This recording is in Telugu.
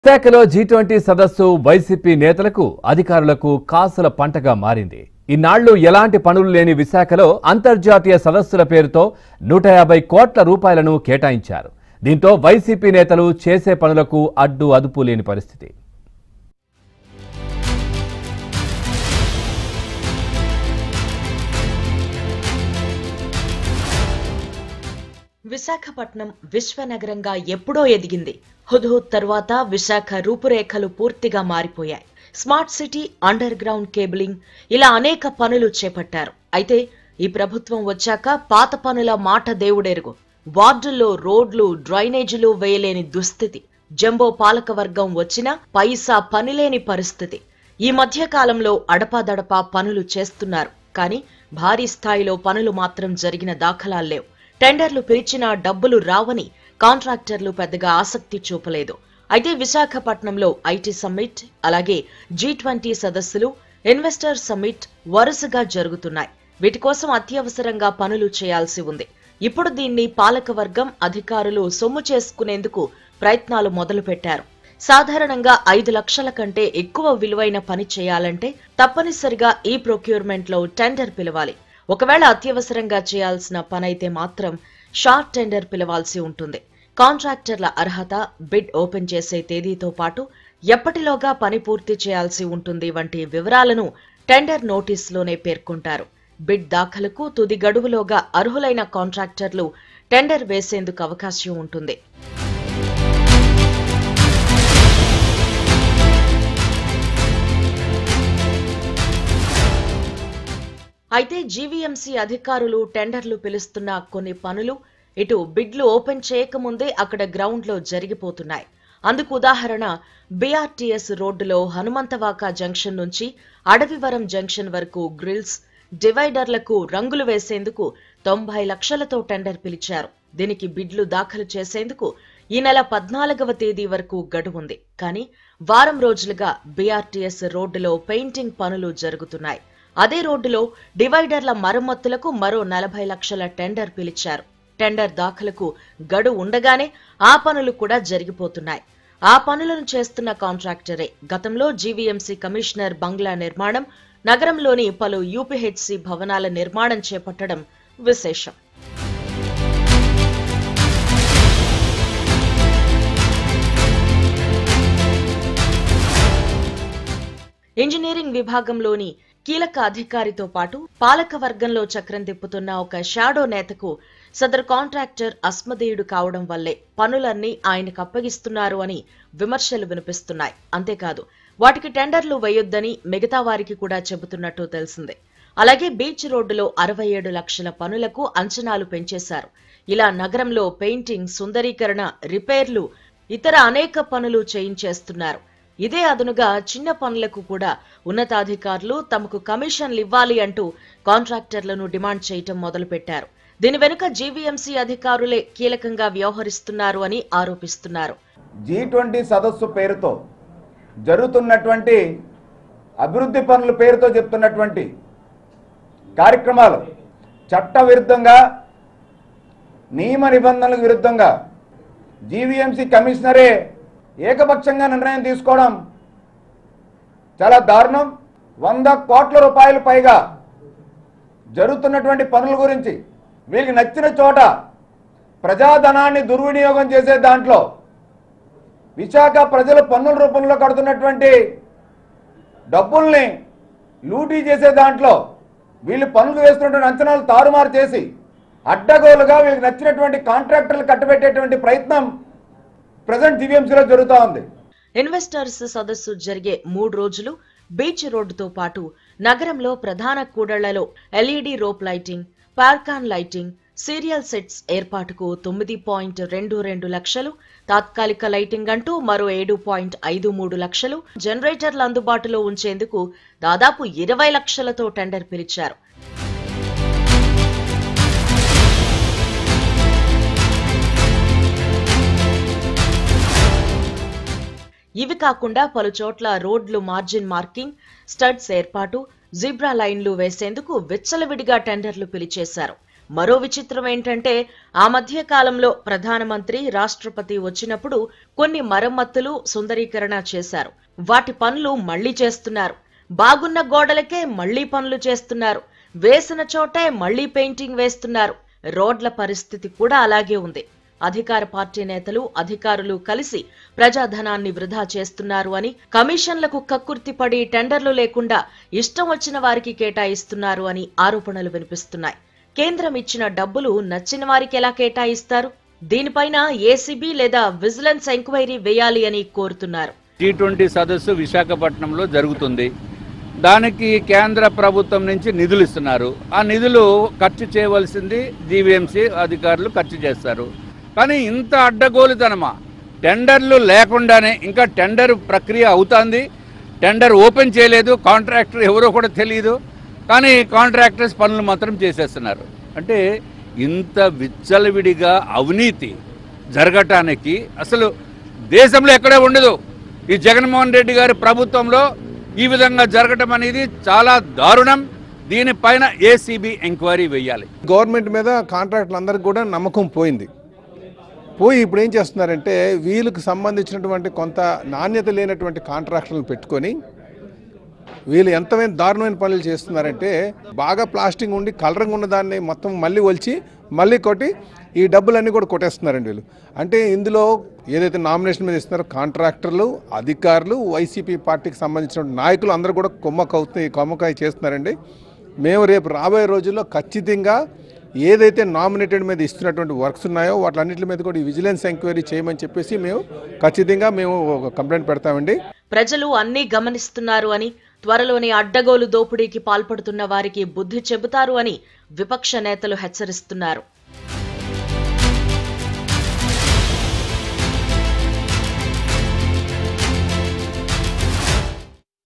విశాఖలో జీ ట్వంటీ సదస్సు వైసీపీ నేతలకు అధికారులకు కాసుల పంటగా మారింది ఇన్నాళ్లు ఎలాంటి పనులు లేని విశాఖలో అంతర్జాతీయ సదస్సుల పేరుతో నూట యాభై కోట్ల రూపాయలను కేటాయించారు దీంతో వైసీపీ నేతలు చేసే పనులకు అడ్డు అదుపు లేని పరిస్థితి విశాఖపట్నం విశ్వనగరంగా ఎప్పుడో ఎదిగింది హుద్హుద్ తరువాత విశాఖ రూపురేఖలు పూర్తిగా మారిపోయాయి smart city underground cabling ఇలా అనేక పనులు చేపట్టారు అయితే ఈ ప్రభుత్వం వచ్చాక పాత పనుల మాట దేవుడెరుగు వార్డుల్లో రోడ్లు డ్రైనేజీలు వేయలేని దుస్థితి జంబో పాలకవర్గం వచ్చినా పైసా పనిలేని పరిస్థితి ఈ మధ్య కాలంలో అడపాదడపా పనులు చేస్తున్నారు కానీ భారీ స్థాయిలో పనులు మాత్రం జరిగిన దాఖలాలు లేవు టెండర్లు పిలిచినా డబ్బులు రావని కాంట్రాక్టర్లు పెద్దగా ఆసక్తి చూపలేదు అయితే విశాఖపట్నంలో ఐటీ సమ్మిట్ అలాగే జీ ట్వంటీ సదస్సులు ఇన్వెస్టర్ సమ్మిట్ వరుసగా జరుగుతున్నాయి వీటి కోసం అత్యవసరంగా పనులు చేయాల్సి ఉంది ఇప్పుడు దీన్ని పాలకవర్గం అధికారులు సొమ్ము చేసుకునేందుకు ప్రయత్నాలు మొదలుపెట్టారు సాధారణంగా ఐదు లక్షల కంటే ఎక్కువ విలువైన పని చేయాలంటే తప్పనిసరిగా ఈ ప్రొక్యూర్మెంట్ లో టెండర్ పిలవాలి ఒకవేళ అత్యవసరంగా చేయాల్సిన పనైతే మాత్రం షార్ట్ టెండర్ పిలవాల్సి ఉంటుంది కాంట్రాక్టర్ల అర్హత బిడ్ ఓపెన్ చేసే తేదీతో పాటు ఎప్పటిలోగా పని పూర్తి చేయాల్సి ఉంటుంది వంటి వివరాలను టెండర్ నోటీసులోనే పేర్కొంటారు బిడ్ దాఖలకు తుది గడువులోగా అర్హులైన కాంట్రాక్టర్లు టెండర్ వేసేందుకు అవకాశం ఉంటుంది అయితే జీవీఎంసీ అధికారులు టెండర్లు పిలుస్తున్న కొన్ని పనులు ఇటు బిడ్లు ఓపెన్ చేయకముందే అక్కడ గ్రౌండ్లో జరిగిపోతున్నాయి అందుకు ఉదాహరణ బీఆర్టీఎస్ రోడ్డులో హనుమంతవాక జంక్షన్ నుంచి అడవివరం జంక్షన్ వరకు గ్రిల్స్ డివైడర్లకు రంగులు వేసేందుకు తొంభై లక్షలతో టెండర్ పిలిచారు దీనికి బిడ్లు దాఖలు చేసేందుకు ఈ నెల పద్నాలుగవ తేదీ వరకు గడువుంది కానీ వారం రోజులుగా బీఆర్టీఎస్ రోడ్డులో పెయింటింగ్ పనులు జరుగుతున్నాయి అదే రోడ్డులో డివైడర్ల మరమ్మతులకు మరో నలభై లక్షల టెండర్ పిలిచారు టెండర్ దాఖలకు గడువు ఉండగానే ఆ పనులు కూడా జరిగిపోతున్నాయి ఆ పనులను చేస్తున్న కాంట్రాక్టరే గతంలో జీవీఎంసీ కమిషనర్ బంగ్లా నిర్మాణం నగరంలోని పలు యూపీహెచ్సి భవనాల నిర్మాణం చేపట్టడం విశేషం ఇంజనీరింగ్ విభాగంలోని కీలక అధికారితో పాటు పాలక వర్గంలో చక్రం తిప్పుతున్న ఒక షాడో నేతకు సదరు కాంట్రాక్టర్ అస్మదేయుడు కావడం వల్లే పనులన్నీ ఆయనకు అప్పగిస్తున్నారు అని విమర్శలు వినిపిస్తున్నాయి అంతేకాదు వాటికి టెండర్లు వేయొద్దని మిగతా వారికి కూడా చెబుతున్నట్టు తెలిసిందే అలాగే బీచ్ రోడ్డులో అరవై ఏడు లక్షల పనులకు అంచనాలు పెంచేశారు ఇలా నగరంలో పెయింటింగ్ సుందరీకరణ రిపేర్లు ఇతర అనేక పనులు చేయించేస్తున్నారు ఇదే అదునుగా చిన్న పనులకు కూడా ఉన్నతాధికారులు తమకు కమిషన్లు ఇవ్వాలి అంటూ కాంట్రాక్టర్లను డిమాండ్ చేయటం మొదలుపెట్టారు దీని వెనుక జీవీఎంసీ అధికారులే కీలకంగా వ్యవహరిస్తున్నారు అని ఆరోపిస్తున్నారు జీ ట్వంటీ సదస్సు పేరుతో జరుగుతున్నటువంటి అభివృద్ధి పనుల పేరుతో చెప్తున్నటువంటి కార్యక్రమాలు చట్ట విరుద్ధంగా నియమ నిబంధనలకు విరుద్ధంగా జీవీఎంసీ కమిషనరే ఏకపక్షంగా నిర్ణయం తీసుకోవడం చాలా దారుణం వంద కోట్ల రూపాయలు పైగా జరుగుతున్నటువంటి పనుల గురించి వీళ్ళకి నచ్చిన చోట ప్రజాధనాన్ని దుర్వినియోగం చేసే దాంట్లో విశాఖ ప్రజలు పన్నుల రూపంలో కడుతున్నటువంటి డబ్బుల్ని లూటీ చేసే దాంట్లో వీళ్ళు పనులు వేస్తున్నటువంటి అంచనాలు తారుమారు చేసి అడ్డగోలుగా వీళ్ళకి నచ్చినటువంటి కాంట్రాక్టర్లు కట్టబెట్టేటువంటి ప్రయత్నం ప్రజెంట్ జీవీఎంసీలో జరుగుతూ ఉంది ఇన్వెస్టర్స్ సదస్సు జరిగే మూడు రోజులు బీచ్ రోడ్డుతో పాటు నగరంలో ప్రధాన కూడళ్లలో LED rope lighting par can lighting serial sets ఏర్పాటుకు తొమ్మిది పాయింట్ రెండు రెండు లక్షలు తాత్కాలిక లైటింగ్ అంటూ మరో ఏడు పాయింట్ ఐదు మూడు లక్షలు జనరేటర్లు అందుబాటులో ఉంచేందుకు దాదాపు ఇరవై లక్షలతో టెండర్ పిలిచారు ఇవి కాకుండా పలు చోట్ల రోడ్లు మార్జిన్ మార్కింగ్ స్టడ్స్ ఏర్పాటు జిబ్రా లైన్లు వేసేందుకు విచ్చలవిడిగా టెండర్లు పిలిచేశారు మరో విచిత్రం ఏంటంటే ఆ మధ్య కాలంలో ప్రధానమంత్రి రాష్ట్రపతి వచ్చినప్పుడు కొన్ని మరమ్మతులు సుందరీకరణ చేశారు వాటి పనులు మళ్లీ చేస్తున్నారు బాగున్న గోడలకే మళ్లీ పనులు చేస్తున్నారు వేసిన చోటే మళ్లీ పెయింటింగ్ వేస్తున్నారు రోడ్ల పరిస్థితి కూడా అలాగే ఉంది అధికార పార్టీ నేతలు అధికారులు కలిసి ప్రజాధనాన్ని వృధా చేస్తున్నారు అని కమిషన్లకు కక్కుర్తిపడి టెండర్లు లేకుండా ఇష్టం వచ్చిన వారికి కేటాయిస్తున్నారు అని ఆరోపణలు వినిపిస్తున్నాయి కేంద్రం ఇచ్చిన డబ్బులు నచ్చిన వారికి ఎలా కేటాయిస్తారు దీనిపైన ఏసీబీ లేదా విజిలెన్స్ ఎంక్వైరీ వేయాలి అని కోరుతున్నారు టీ ట్వంటీ సదస్సు విశాఖపట్నంలో జరుగుతుంది దానికి కేంద్ర ప్రభుత్వం నుంచి నిధులు ఇస్తున్నారు ఆ నిధులు ఖర్చు చేయవలసింది జీవీఎంసీ అధికారులు ఖర్చు చేస్తారు కానీ ఇంత అడ్డగోలుతనమా టెండర్లు లేకుండానే ఇంకా టెండర్ ప్రక్రియ అవుతుంది టెండర్ ఓపెన్ చేయలేదు కాంట్రాక్టర్ ఎవరో కూడా తెలియదు కానీ కాంట్రాక్టర్స్ పనులు మాత్రం చేసేస్తున్నారు అంటే ఇంత విచ్చలవిడిగా అవినీతి జరగటానికి అసలు దేశంలో ఎక్కడే ఉండదు ఈ జగన్మోహన్ రెడ్డి గారి ప్రభుత్వంలో ఈ విధంగా జరగటం అనేది చాలా దారుణం దీనిపైన ఏసీబీ ఎంక్వైరీ వేయాలి గవర్నమెంట్ మీద కాంట్రాక్టులు అందరికి కూడా నమ్మకం పోయింది పోయి ఇప్పుడు ఏం చేస్తున్నారంటే వీళ్ళకి సంబంధించినటువంటి కొంత నాణ్యత లేనటువంటి కాంట్రాక్టులను పెట్టుకొని వీళ్ళు ఎంతమైన దారుణమైన పనులు చేస్తున్నారంటే బాగా ప్లాస్టింగ్ ఉండి కలరంగా ఉన్న దాన్ని మొత్తం మళ్ళీ ఒలిచి మళ్ళీ కొట్టి ఈ డబ్బులన్నీ కూడా కొట్టేస్తున్నారండి వీళ్ళు అంటే ఇందులో ఏదైతే నామినేషన్ మీద ఇస్తున్నారో కాంట్రాక్టర్లు అధికారులు వైసీపీ పార్టీకి సంబంధించిన నాయకులు అందరూ కూడా కొమ్మకవుతూ కొమ్మకాయ చేస్తున్నారండి మేము రేపు రాబోయే రోజుల్లో ఖచ్చితంగా ఏదైతే నామినేటెడ్ మీద ఇస్తున్నటువంటి వర్క్స్ ఉన్నాయో వాటిలన్నింటి మీద కూడా ఈ విజిలెన్స్ ఎంక్వైరీ చేయమని చెప్పేసి మేము ఖచ్చితంగా మేము ఒక కంప్లైంట్ పెడతామండి ప్రజలు అన్నీ గమనిస్తున్నారు అని త్వరలోనే అడ్డగోలు దోపిడీకి పాల్పడుతున్న వారికి బుద్ధి చెబుతారు అని విపక్ష నేతలు హెచ్చరిస్తున్నారు